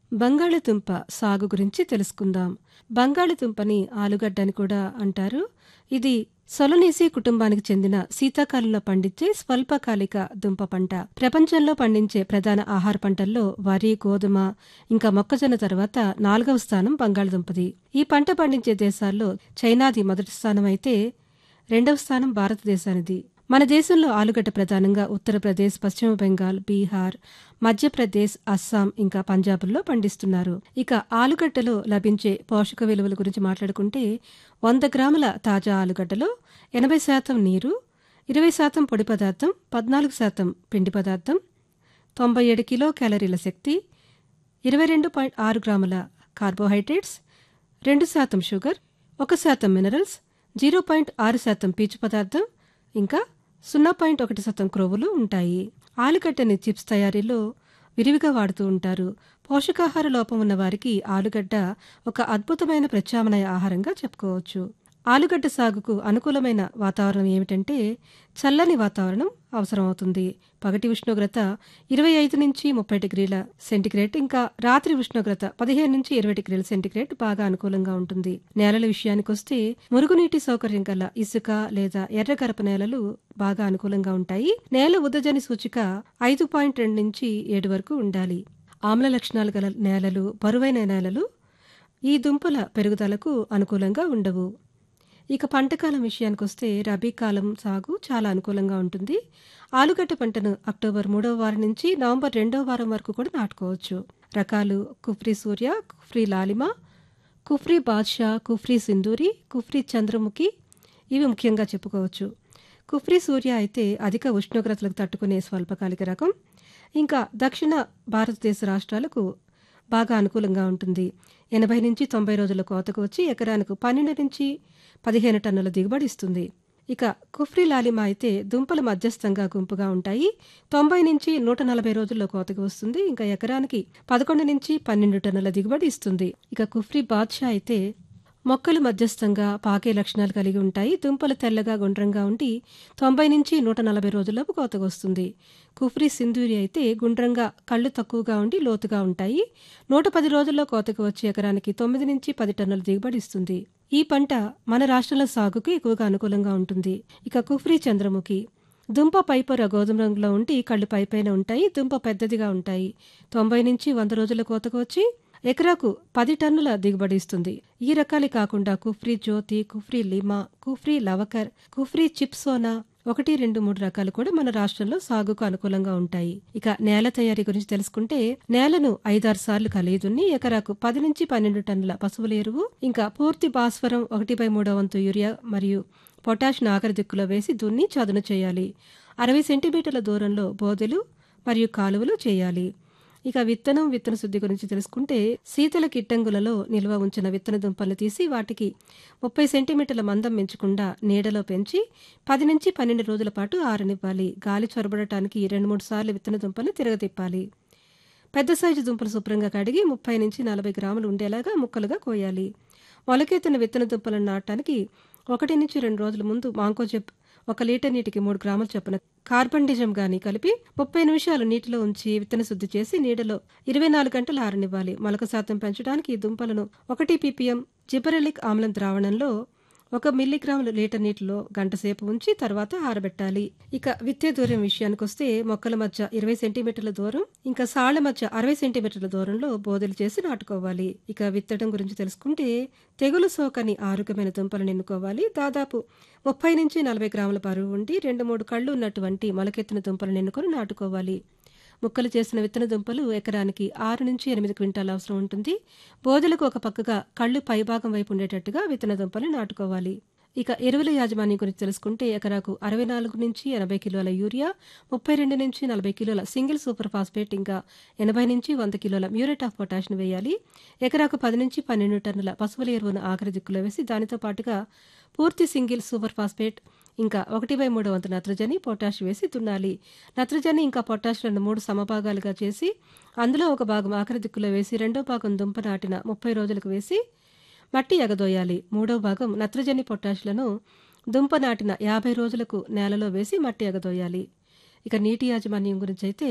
బంగాళదుంప సాగు గురించి తెలుసుకుందాం బంగాళదుంపని ఆలుగడ్డ అని కూడా అంటారు ఇది సొలనేసి కుటుంబానికి చెందిన శీతాకాలంలో పండించే స్వల్పకాలిక దుంప పంట ప్రపంచంలో పండించే ప్రధాన ఆహార పంటల్లో వరి గోధుమ ఇంకా మొక్కజొన్న తర్వాత నాలుగవ స్థానం బంగాళదుంపది ఈ పంట పండించే దేశాల్లో చైనాది మొదటి స్థానం అయితే రెండవ స్థానం భారతదేశానిది మన దేశంలో ఆలుగడ్డ ప్రధానంగా ఉత్తరప్రదేశ్ పశ్చిమ బెంగాల్ బీహార్ మధ్యప్రదేశ్ అస్సాం ఇంకా పంజాబ్లో పండిస్తున్నారు ఇక ఆలుగడ్డలో లభించే పోషక విలువల గురించి మాట్లాడుకుంటే వంద గ్రాముల తాజా ఆలుగడ్డలో ఎనభై శాతం నీరు ఇరవై శాతం పొడి పదార్థం పద్నాలుగు శాతం పిండి పదార్థం తొంభై ఏడు కిలో క్యాలరీల శక్తి ఇరవై రెండు పాయింట్ ఆరు గ్రాముల కార్బోహైడ్రేట్స్ రెండు శాతం షుగర్ ఒక శాతం మినరల్స్ జీరో పాయింట్ ఆరు శాతం పీచు పదార్థం ఇంకా సున్నా పాయింట్ ఒకటి శాతం క్రొవ్వులు ఉంటాయి ఆలుగడ్డని చిప్స్ తయారీలో విరివిగా వాడుతూ ఉంటారు పోషకాహార లోపం ఉన్న వారికి ఆలుగడ్డ ఒక అద్భుతమైన ప్రత్యామ్నాయ ఆహారంగా చెప్పుకోవచ్చు ఆలుగడ్డ సాగుకు అనుకూలమైన వాతావరణం ఏమిటంటే చల్లని వాతావరణం అవసరమవుతుంది పగటి ఉష్ణోగ్రత ఇరవై ఐదు నుంచి ముప్పై డిగ్రీల సెంటిగ్రేడ్ ఇంకా రాత్రి ఉష్ణోగ్రత పదిహేను నుంచి ఇరవై డిగ్రీల సెంటిగ్రేడ్ బాగా అనుకూలంగా ఉంటుంది నేలల విషయానికి వస్తే మురుగునీటి సౌకర్యం గల ఇసుక లేదా ఎర్రగరప నేలలు బాగా అనుకూలంగా ఉంటాయి నేల ఉదజని సూచిక ఐదు పాయింట్ రెండు నుంచి ఏడు వరకు ఉండాలి ఆమ్ల లక్షణాలు గల నేలలు బరువైన నేలలు ఈ దుంపల పెరుగుదలకు అనుకూలంగా ఉండవు ఇక పంటకాలం విషయానికి వస్తే రబీ కాలం సాగు చాలా అనుకూలంగా ఉంటుంది ఆలుగడ్డ పంటను అక్టోబర్ మూడవ వారం నుంచి నవంబర్ రెండవ వారం వరకు కూడా నాటుకోవచ్చు రకాలు కుఫ్రీ సూర్య కుఫ్రీ లాలిమ కుఫ్రీ బాద్షా కుఫ్రీ సింధూరి కుఫ్రీ చంద్రముఖి ఇవి ముఖ్యంగా చెప్పుకోవచ్చు కుఫ్రీ సూర్య అయితే అధిక ఉష్ణోగ్రతలకు తట్టుకునే స్వల్పకాలిక రకం ఇంకా దక్షిణ భారతదేశ రాష్ట్రాలకు బాగా అనుకూలంగా ఉంటుంది ఎనభై నుంచి తొంభై రోజుల కోతకు వచ్చి ఎకరానికి పన్నెండు నుంచి పదిహేను టన్నుల దిగుబడి ఇస్తుంది ఇక కుఫ్రీ లాలిమా అయితే దుంపలు మధ్యస్థంగా గుంపుగా ఉంటాయి తొంభై నుంచి నూట నలభై రోజుల్లో కోతకు వస్తుంది ఇంకా ఎకరానికి పదకొండు నుంచి పన్నెండు టన్నుల దిగుబడి ఇస్తుంది ఇక కుఫ్రీ బాద్షా అయితే మొక్కలు మధ్యస్థంగా పాకే లక్షణాలు కలిగి ఉంటాయి దుంపలు తెల్లగా గుండ్రంగా ఉండి తొంభై నుంచి నూట నలభై రోజుల్లోపు కోతకు వస్తుంది కుఫ్రీ సింధూరి అయితే గుండ్రంగా కళ్ళు తక్కువగా ఉండి లోతుగా ఉంటాయి నూట పది రోజుల్లో కోతకు వచ్చే ఎకరానికి తొమ్మిది నుంచి పది టన్నుల దిగుబడి ఇస్తుంది ఈ పంట మన రాష్ట్రాల సాగుకు ఎక్కువగా అనుకూలంగా ఉంటుంది ఇక కుఫ్రీ చంద్రముఖి దుంప పైపొర గోధుమ రంగులో ఉండి కళ్ళు పైపైన ఉంటాయి దుంప పెద్దదిగా ఉంటాయి తొంభై నుంచి వంద రోజుల కోతకు వచ్చి ఎకరాకు పది టన్నుల దిగుబడి ఇస్తుంది ఈ రకాలే కాకుండా కుఫ్రీ జ్యోతి కుఫ్రీ లిమా కుఫ్రీ లవకర్ కుఫ్రీ చిప్సోనా ఒకటి రెండు మూడు రకాలు కూడా మన రాష్ట్రంలో సాగుకు అనుకూలంగా ఉంటాయి ఇక నేల తయారీ గురించి తెలుసుకుంటే నేలను ఐదారు సార్లు కలిదున్ని ఎకరాకు పది నుంచి పన్నెండు టన్నుల పశువుల ఎరువు ఇంకా పూర్తి భాస్వరం ఒకటి బై మూడో వంతు యూరియా మరియు పొటాష్ నాగరి దిక్కులో వేసి దున్ని చదును చేయాలి అరవై సెంటీమీటర్ల దూరంలో బోదెలు మరియు కాలువలు చేయాలి ఇక విత్తనం విత్తన శుద్ధి గురించి తెలుసుకుంటే శీతల కిట్టంగులలో నిల్వ ఉంచిన విత్తన దుంపలు తీసి వాటికి ముప్పై సెంటీమీటర్ల మందం పెంచకుండా నీడలో పెంచి పది నుంచి పన్నెండు రోజుల పాటు ఆరనివ్వాలి గాలి చొరబడటానికి రెండు మూడు సార్లు విత్తన దుంపలు తిరగతిప్పాలి పెద్ద సైజు దుంపలు శుభ్రంగా కడిగి ముప్పై నుంచి నలభై గ్రాములు ఉండేలాగా ముక్కలుగా కోయాలి మొలకెత్తిన విత్తన దుంపలను నాటడానికి ఒకటి నుంచి రెండు రోజుల ముందు మాంకోజెబ్ ఒక లీటర్ నీటికి మూడు గ్రాముల చొప్పున కార్బండిజం గాని కలిపి ముప్పై నిమిషాలు నీటిలో ఉంచి విత్తన శుద్ధి చేసి నీడలో ఇరవై నాలుగు గంటలు ఆరనివ్వాలి మొలక శాతం పెంచడానికి ఈ దుంపలను ఒకటి పీపీఎం జిబరెలిక్ ఆమ్లం ద్రావణంలో ఒక మిల్లీగ్రాముల లీటర్ నీటిలో గంట సేపు ఉంచి తర్వాత ఆరబెట్టాలి ఇక విత్తే దూరం విషయానికి వస్తే మొక్కల మధ్య ఇరవై సెంటీమీటర్ల దూరం ఇంకా సాళ్ల మధ్య అరవై సెంటీమీటర్ల దూరంలో బోదెలు చేసి నాటుకోవాలి ఇక విత్తడం గురించి తెలుసుకుంటే తెగులు సోకని ఆరోగ్యమైన దుంపలను ఎన్నుకోవాలి దాదాపు ముప్పై నుంచి నలభై గ్రాముల బరువు ఉండి రెండు మూడు కళ్ళు ఉన్నటువంటి మొలకెత్తిన దుంపలను ఎన్నుకొని నాటుకోవాలి ముక్కలు చేసిన విత్తన దుంపలు ఎకరానికి ఆరు నుంచి ఎనిమిది క్వింటాల అవసరం ఉంటుంది బోదెలకు ఒక పక్కగా కళ్ళు పైభాగం వైపు ఉండేటట్టుగా విత్తన దుంపలు నాటుకోవాలి ఇక ఎరువుల యాజమాన్యం గురించి తెలుసుకుంటే ఎకరాకు అరవై నాలుగు నుంచి ఎనభై కిలోల యూరియా ముప్పై రెండు నుంచి నలభై కిలోల సింగిల్ సూపర్ ఫాస్ఫేట్ ఇంకా ఎనభై నుంచి వంద కిలోల మ్యూరేట్ ఆఫ్ పొటాష్ను వేయాలి ఎకరాకు పది నుంచి పన్నెండు టన్నుల పశువుల ఎరువును ఆఖరి దిక్కులో వేసి దానితో పాటుగా పూర్తి సింగిల్ సూపర్ ఫాస్ఫేట్ ఇంకా ఒకటి బై మూడు వంతు నత్రజని పొటాష్ వేసి దున్నాలి నత్రజని ఇంకా పొటాష్లను మూడు సమభాగాలుగా చేసి అందులో ఒక భాగం ఆఖరి దిక్కులో వేసి రెండో భాగం దుంప నాటిన ముప్పై రోజులకు వేసి మట్టి ఎగదోయాలి మూడో భాగం నత్రజని పొటాష్లను దుంప నాటిన యాభై రోజులకు నేలలో వేసి మట్టి ఎగదోయాలి ఇక నీటి యాజమాన్యం గురించి అయితే